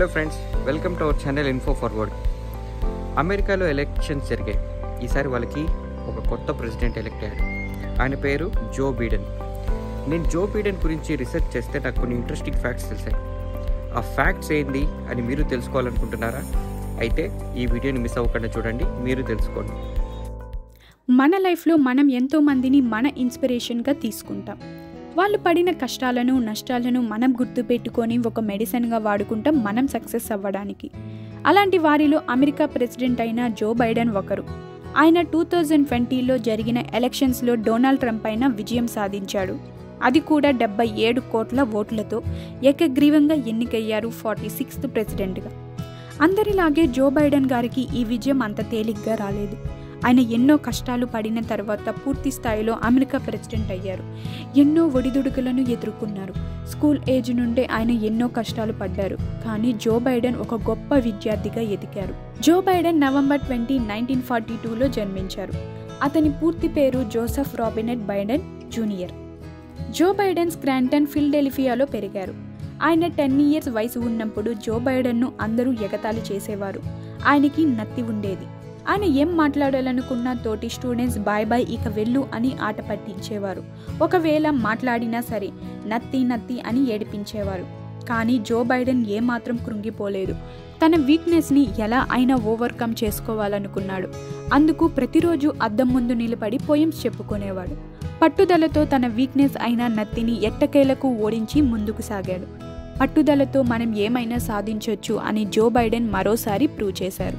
Hello friends welcome to our channel info forward అమెరికాలో elections జరిగాయి ఈసారి వాళ్ళకి ఒక కొత్త ప్రెసిడెంట్ ఎలక్ట్ అయ్యాడు ఆయన పేరు జో బీడెన్ నేను జో బీడెన్ గురించి రీసెర్చ్ చేస్తే నాకు కొన్ని ఇంట్రెస్టింగ్ ఫ్యాక్ట్స్ తెలిసాయి ఆ ఫ్యాక్ట్స్ ఏంది అని మీరు తెలుసుకోవాలనుకుంటున్నారా అయితే ఈ వీడియోని మిస్ అవ్వకుండా చూడండి మీరు తెలుసుకోండి మన లైఫ్లో మనం ఎంతో మందిని మన ఇన్స్పిరేషన్గా తీసుకుంటాం వాళ్ళు పడిన కష్టాలను నష్టాలను మనం గుర్తుపెట్టుకొని ఒక మెడిసిన్గా వాడుకుంటాం మనం సక్సెస్ అవ్వడానికి అలాంటి వారిలో అమెరికా ప్రెసిడెంట్ అయిన జో బైడెన్ ఒకరు ఆయన టూ థౌజండ్ ట్వంటీలో జరిగిన ఎలక్షన్స్లో డొనాల్డ్ ట్రంప్ పైన విజయం సాధించాడు అది కూడా డెబ్బై ఏడు కోట్ల ఓట్లతో ఏకగ్రీవంగా ఎన్నికయ్యారు ఫార్టీ సిక్స్త్ ప్రెసిడెంట్గా అందరిలాగే జో బైడెన్ గారికి ఈ విజయం అంత తేలిగ్గా రాలేదు ఆయన ఎన్నో కష్టాలు పడిన తర్వాత పూర్తి స్థాయిలో అమెరికా ప్రెసిడెంట్ అయ్యారు ఎన్నో ఒడిదుడుకులను ఎదుర్కొన్నారు స్కూల్ ఏజ్ నుండే ఆయన ఎన్నో కష్టాలు పడ్డారు కానీ జో బైడెన్ ఒక గొప్ప విద్యార్థిగా ఎదిగారు Joe Biden November twenty nineteen forty టూలో జన్మించారు అతని పూర్తి పేరు Joseph Robinette Biden junior Joe Biden Scranton ఫిల్డెలిఫియాలో పెరిగారు ఆయన టెన్ ఇయర్స్ వయసు ఉన్నప్పుడు జో బైడెన్ను అందరూ ఎగతాళి చేసేవారు ఆయనకి నత్తి ఉండేది ఆయన ఏం మాట్లాడాలనుకున్న తోటి స్టూడెంట్స్ బాయ్ బాయ్ ఇక వెళ్ళు అని ఆట పట్టించేవారు ఒకవేళ మాట్లాడినా సరే నత్తి నత్తి అని ఏడిపించేవారు కానీ జో బైడెన్ ఏమాత్రం కృంగిపోలేదు తన వీక్నెస్ని ఎలా అయినా ఓవర్కమ్ చేసుకోవాలనుకున్నాడు అందుకు ప్రతిరోజు అద్దం ముందు నిలబడి పోయమ్స్ చెప్పుకునేవాడు పట్టుదలతో తన వీక్నెస్ అయిన నత్తిని ఎట్టకేలకు ఓడించి ముందుకు సాగాడు పట్టుదలతో మనం ఏమైనా సాధించవచ్చు అని జో బైడెన్ మరోసారి ప్రూవ్ చేశారు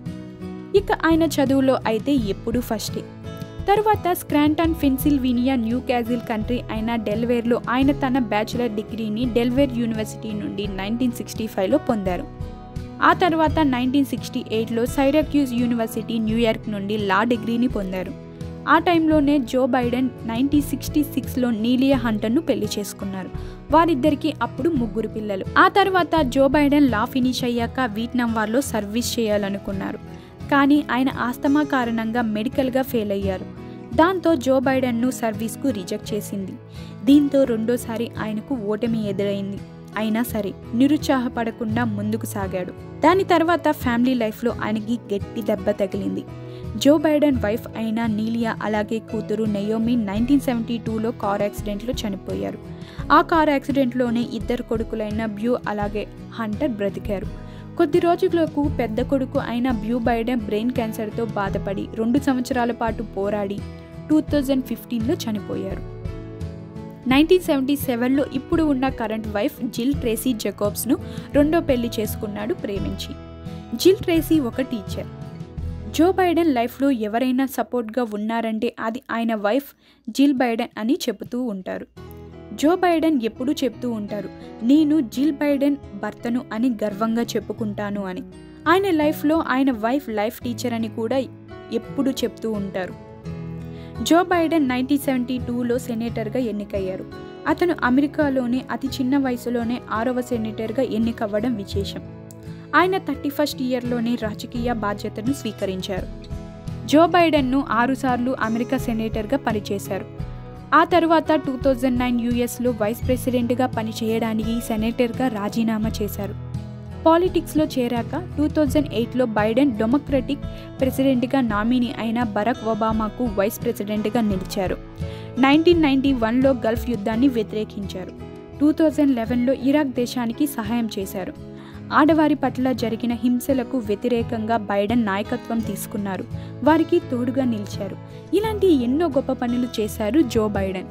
ఇక ఆయన చదువులో అయితే ఎప్పుడూ ఫస్టే తరువాత Scranton Pennsylvania New Castle country అయిన డెల్వేర్లో ఆయన తన బ్యాచులర్ డిగ్రీని డెల్వేర్ యూనివర్సిటీ నుండి నైన్టీన్ సిక్స్టీ ఫైవ్లో పొందారు ఆ తర్వాత నైన్టీన్ సిక్స్టీ ఎయిట్లో సైరాక్యూజ్ యూనివర్సిటీ న్యూయార్క్ నుండి లా డిగ్రీని పొందారు ఆ టైంలోనే జో బైడెన్ నైన్టీన్ సిక్స్టీ సిక్స్లో నీలియా హంటర్ను పెళ్లి చేసుకున్నారు వారిద్దరికీ అప్పుడు ముగ్గురు పిల్లలు ఆ తర్వాత జో బైడెన్ లా ఫినిష్ అయ్యాక వియట్నాం వార్లో సర్వీస్ చేయాలనుకున్నారు కానీ ఆయన ఆస్తమా కారణంగా మెడికల్గా ఫెయిల్ అయ్యారు దాంతో జో బైడెన్ను సర్వీస్కు రిజెక్ట్ చేసింది దీంతో రెండోసారి ఆయనకు ఓటమి ఎదురైంది అయినా సరే నిరుత్సాహపడకుండా ముందుకు సాగాడు దాని తర్వాత ఫ్యామిలీ లైఫ్లో ఆయనకి గట్టి దెబ్బ తగిలింది జో బైడెన్ వైఫ్ అయిన నీలియా అలాగే కూతురు నయోమి నైన్టీన్ సెవెంటీ టూలో కార్ యాక్సిడెంట్లో చనిపోయారు ఆ కార్ యాక్సిడెంట్లోనే ఇద్దరు కొడుకులైన బ్యూ అలాగే హంటర్ బ్రతికారు కొద్ది రోజులకు పెద్ద కొడుకు అయిన బ్యూ బైడెన్ బ్రెయిన్ క్యాన్సర్తో బాధపడి రెండు సంవత్సరాల పాటు పోరాడి టూ థౌజండ్ ఫిఫ్టీన్లో చనిపోయారు నైన్టీన్ సెవెంటీ సెవెన్లో ఇప్పుడు ఉన్న కరెంట్ వైఫ్ జిల్ ట్రేసీ జకోబ్స్ను రెండో పెళ్లి చేసుకున్నాడు ప్రేమించి జిల్ ట్రేసీ ఒక టీచర్ జో బైడెన్ లైఫ్లో ఎవరైనా సపోర్ట్గా ఉన్నారంటే అది ఆయన వైఫ్ జిల్ బైడెన్ అని చెబుతూ ఉంటారు జో బైడెన్ ఎప్పుడూ చెప్తూ ఉంటారు నేను జిల్ బైడెన్ భర్తను అని గర్వంగా చెప్పుకుంటాను అని ఆయన లైఫ్లో ఆయన వైఫ్ లైఫ్ టీచర్ అని కూడా ఎప్పుడు చెప్తూ ఉంటారు జో బైడెన్ నైన్టీన్ సెవెంటీ టూలో సెనేటర్గా ఎన్నికయ్యారు అతను అమెరికాలోనే అతి చిన్న వయసులోనే ఆరవ సెనేటర్గా ఎన్నికవ్వడం విశేషం ఆయన థర్టీ ఫస్ట్ ఇయర్లోనే రాజకీయ బాధ్యతను స్వీకరించారు జో బైడెన్ను ఆరుసార్లు అమెరికా సెనేటర్గా పనిచేశారు ఆ తర్వాత టూ థౌజండ్ నైన్ యూఎస్లో వైస్ ప్రెసిడెంట్గా పనిచేయడానికి సెనేటర్గా రాజీనామా చేశారు పాలిటిక్స్లో చేరాక టూ థౌజండ్ ఎయిట్లో బైడెన్ డెమోక్రటిక్ ప్రెసిడెంట్గా నామినీ అయిన బరాక్ ఒబామాకు వైస్ ప్రెసిడెంట్గా నిలిచారు నైన్టీన్ నైన్టీ వన్లో గల్ఫ్ యుద్ధాన్ని వ్యతిరేకించారు టూ థౌజండ్ లెవెన్లో ఇరాక్ దేశానికి సహాయం చేశారు ఆడవారి పట్ల జరిగిన హింసలకు వ్యతిరేకంగా బైడెన్ నాయకత్వం తీసుకున్నారు వారికి తోడుగా నిలిచారు ఇలాంటి ఎన్నో గొప్ప పనులు చేశారు జో బైడెన్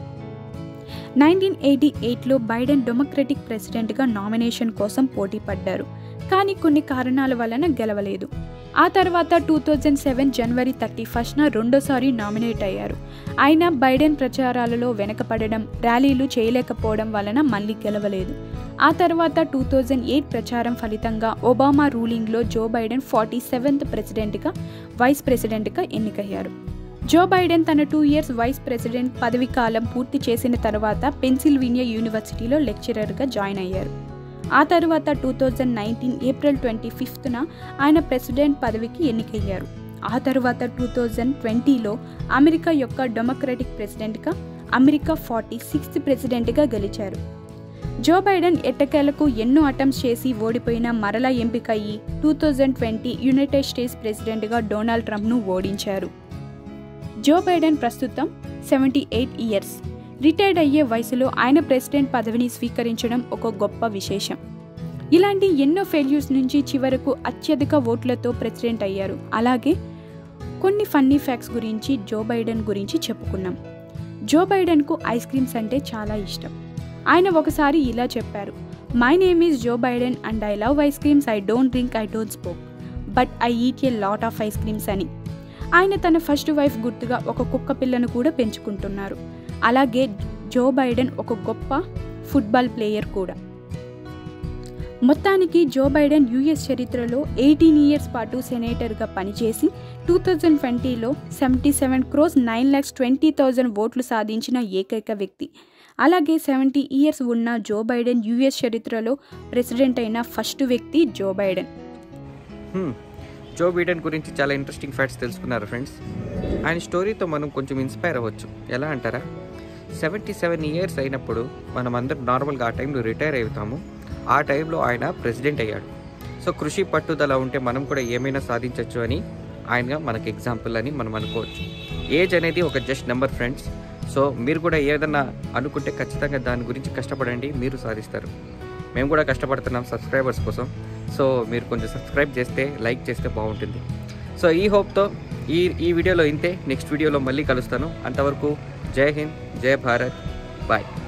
నైన్టీన్ ఎయిటీ ఎయిట్లో బైడెన్ డెమోక్రటిక్ ప్రెసిడెంట్గా నామినేషన్ కోసం పోటీ పడ్డారు కానీ కొన్ని కారణాల వలన గెలవలేదు ఆ తర్వాత టూ థౌజండ్ సెవెన్ జనవరి థర్టీ ఫస్ట్న రెండోసారి నామినేట్ అయ్యారు అయినా బైడెన్ ప్రచారాలలో వెనకపడడం ర్యాలీలు చేయలేకపోవడం వలన మళ్ళీ గెలవలేదు ఆ తర్వాత టూ థౌజండ్ ఎయిట్ ప్రచారం ఫలితంగా ఒబామా రూలింగ్లో జో బైడెన్ ఫార్టీ సెవెంత్ ప్రెసిడెంట్గా వైస్ ప్రెసిడెంట్గా ఎన్నికయ్యారు జో బైడెన్ తన టూ ఇయర్స్ వైస్ ప్రెసిడెంట్ పదవి కాలం పూర్తి చేసిన తర్వాత పెన్సిల్వేనియా యూనివర్సిటీలో లెక్చరర్గా జాయిన్ అయ్యారు ఆ తర్వాత two thousand nineteen April twenty ఫిఫ్త్న ఆయన ప్రెసిడెంట్ పదవికి ఎన్నికయ్యారు ఆ తర్వాత టూ థౌజండ్ ట్వంటీలో అమెరికా యొక్క డెమోక్రటిక్ ప్రెసిడెంట్గా అమెరికా ఫార్టీ సిక్స్త్ ప్రెసిడెంట్గా గెలిచారు జో బైడెన్ ఎట్టకేలకు ఎన్నో అటెంప్ట్స్ చేసి ఓడిపోయిన మరలా ఎంపిక అయ్యి two thousand twenty United States ప్రెసిడెంట్గా డొనాల్డ్ ట్రంప్ను ఓడించారు జో బైడెన్ ప్రస్తుతం సెవెంటీ ఎయిట్ ఇయర్స్ రిటైర్డ్ అయ్యే వయసులో ఆయన ప్రెసిడెంట్ పదవిని స్వీకరించడం ఒక గొప్ప విశేషం ఇలాంటి ఎన్నో ఫెయిల్యూర్స్ నుంచి చివరకు అత్యధిక ఓట్లతో ప్రెసిడెంట్ అయ్యారు అలాగే కొన్ని ఫన్నీ ఫ్యాక్ట్స్ గురించి జో బైడెన్ గురించి చెప్పుకున్నాం జో బైడెన్కు ఐస్ క్రీమ్స్ అంటే చాలా ఇష్టం ఆయన ఒకసారి ఇలా చెప్పారు my name is Joe Biden and I love ice creams I don't drink I don't smoke but I eat a lot of ice creams అని ఆయన తన ఫస్ట్ వైఫ్ గుర్తుగా ఒక కుక్క పిల్లను కూడా పెంచుకుంటున్నారు అలాగే జో బైడెన్ ఒక గొప్ప ఫుట్బాల్ ప్లేయర్ కూడా మొత్తానికి జో బైడెన్ యుఎస్ చరిత్రలో ఎయిటీన్ ఇయర్స్ పాటు సెనేటర్గా పనిచేసి టూ థౌజండ్ ట్వంటీలో seventy seven crores nine lakhs twenty thousand ఓట్లు సాధించిన ఏకైక వ్యక్తి అలాగే సెవెంటీ ఇయర్స్ ఉన్న జో బైడెన్ యుఎస్ చరిత్రలో ప్రెసిడెంట్ అయిన ఫస్ట్ వ్యక్తి జో బైడెన్ హ్మ్. జో బీడెన్ గురించి చాలా ఇంట్రెస్టింగ్ ఫ్యాక్ట్స్ తెలుసుకున్నారు ఫ్రెండ్స్ ఆయన స్టోరీతో మనం కొంచెం ఇన్స్పైర్ అవ్వచ్చు ఎలా అంటారా సెవెంటీ సెవెన్ ఇయర్స్ అయినప్పుడు మనం అందరం నార్మల్గా ఆ టైంలో రిటైర్ అవుతాము ఆ టైంలో ఆయన ప్రెసిడెంట్ అయ్యాడు సో కృషి పట్టుదల ఉంటే మనం కూడా ఏమైనా సాధించవచ్చు అని ఆయన మనకి ఎగ్జాంపుల్ అని మనం అనుకోవచ్చు ఏజ్ అనేది ఒక జస్ట్ నెంబర్ ఫ్రెండ్స్ సో మీరు కూడా ఏదన్నా అనుకుంటే ఖచ్చితంగా దాని గురించి కష్టపడండి మీరు సాధిస్తారు మేము కూడా కష్టపడుతున్నాం సబ్స్క్రైబర్స్ కోసం సో మీరు కొంచెం సబ్స్క్రైబ్ చేస్తే లైక్ చేస్తే బాగుంటుంది సో ఈ హోప్తో ఈ ఈ వీడియోలో ఇంతే నెక్స్ట్ వీడియోలో మళ్ళీ కలుస్తాను అంతవరకు జై హింద్ జై భారత్ బాయ్